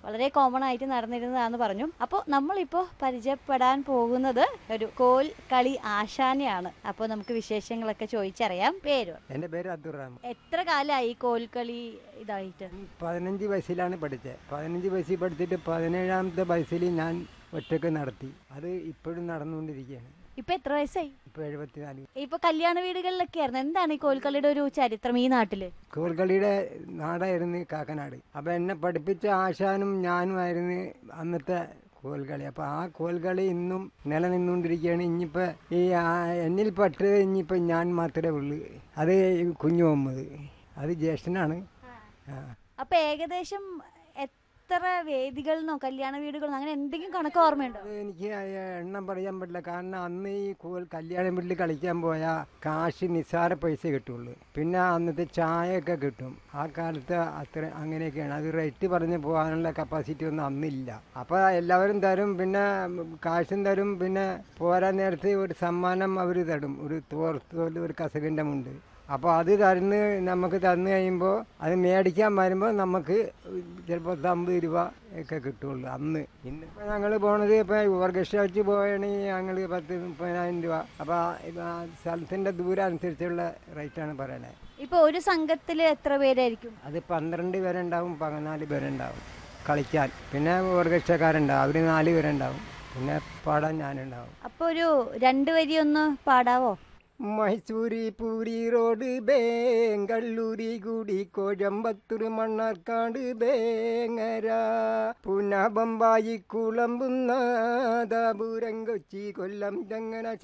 വളരെ കോമൺ ആയിട്ട് നടന്നിരുന്നതാന്ന് പറഞ്ഞു അപ്പോൾ നമ്മളിപ്പോൾ പരിചയപ്പെടാൻ പോകുന്നത് ഒരു കോൽ കളി ആശാനെയാണ് അപ്പോൾ നമുക്ക് വിശേഷങ്ങളൊക്കെ ചോദിച്ചറിയാം പേര് പറ. എൻ്റെ പേര് അബ്ദുറഹ്മാൻ എത്ര കാലമായി കോൽക്കളി ഇതായിട്ട് പതിനഞ്ച് വയസ്സിലാണ് പഠിച്ചത് പതിനഞ്ച് വയസ്സിൽ പഠിച്ചിട്ട് പതിനേഴാമത്തെ വയസ്സിൽ ഞാൻ ഒറ്റക്ക് നടത്തി അത് ഇപ്പോഴും നടന്നുകൊണ്ടിരിക്കുകയാണ് ഇപ്പൊ എത്ര വയസ്സായി ഇപ്പോൾ എഴുപത്തിനാല് ഇപ്പൊ കല്യാണ വീടുകളിലൊക്കെ ആയിരുന്നു എന്താണ് ഈ കോൽക്കളിയുടെ ഒരു ചരിത്രം ഈ നാട്ടില് കോൽക്കളിയുടെ നാടായിരുന്നു കാക്കനാട് അപ്പോൾ എന്നെ പഠിപ്പിച്ച ആശാനും ഞാനുമായിരുന്നു അന്നത്തെ കോൽകളി അപ്പോൾ ആ കോൽകളി ഇന്നും നിലനിന്നുകൊണ്ടിരിക്കുകയാണ് ഇനിയിപ്പോൾ ഈ ആ- എന്നിൽ പെട്ടത് ഇനിയിപ്പോൾ ഞാൻ മാത്രമേ ഉള്ളൂ അത് കുഞ്ഞു മുഹമ്മദ് അത് ജ്യേഷ്ഠനാണ് ആ അപ്പൊ ഏകദേശം എത്ര വേദികളിന്നോ കല്യാണ വീടുകളിന്നോ അങ്ങനെ എന്തെങ്കിലും കണക്ക് ഓർമ്മയുണ്ടോ അത് എനിക്ക് എണ്ണം പറയാൻ പറ്റില്ല കാരണം അന്ന് ഈ കോൽ കല്യാണ വീട്ടിൽ കളിക്കാൻ പോയാൽ കാശ് നിസ്സാര പൈസ കിട്ടുള്ളൂ പിന്നെ അന്നത്തെ ചായയൊക്കെ കിട്ടും ആ കാലത്ത് അത്ര അങ്ങനെയൊക്കെയാണ് അത് റേറ്റ് പറഞ്ഞ് പോകാനുള്ള കപ്പാസിറ്റി ഒന്നും അന്നില്ല അപ്പോൾ എല്ലാവരും തരും പിന്നെ കാശും തരും പിന്നെ പോരാൻ നേരത്ത് ഒരു സമ്മാനം അവർ തരും ഒരു തോർത്തോല് ഒരു കസകിൻ്റെ മുണ്ട് അപ്പോൾ അത് തരുന്ന് നമുക്ക് തന്നു കഴിയുമ്പോൾ അത് മേടിക്കാൻ വരുമ്പോൾ നമുക്ക് ചിലപ്പോൾ അമ്പത് രൂപ ഒക്കെ കിട്ടുള്ളൂ അന്ന് ഇന്നിപ്പോൾ ഞങ്ങൾ പോണത് ഇപ്പോൾ ഓർക്കസ്ട്ര വെച്ച് പോവുകയാണെങ്കിൽ ഞങ്ങൾ പത്ത് മുപ്പതിനായിരം രൂപ അപ്പോൾ ആ സ്ഥലത്തിൻ്റെ ദൂരം അനുസരിച്ചുള്ള റേറ്റാണ് പറയണത് ഇപ്പൊ ഒരു സംഘത്തിൽ എത്ര പേരായിരിക്കും അത് പന്ത്രണ്ട് പേരുണ്ടാവും പതിനാല് പേരുണ്ടാവും കളിക്കാൻ പിന്നെ ഓർക്കസ്ട്രക്കാരുണ്ടാവും അവർ നാല് പേരുണ്ടാവും പിന്നെ പാടാൻ ഞാനുണ്ടാവും അപ്പൊ ഒരു രണ്ട് വരി ഒന്ന് പാടാവോ മൈസൂരി പൂരി റോഡ് ബേങ്കള്ളൂരി കൂടി കോഴമ്പത്തൂർ മണ്ണാർക്കാട് ബേങ്ങര പുന ബമ്പായി കുളമ്പുന്ന കൊച്ചി കൊല്ലം ചങ്ങന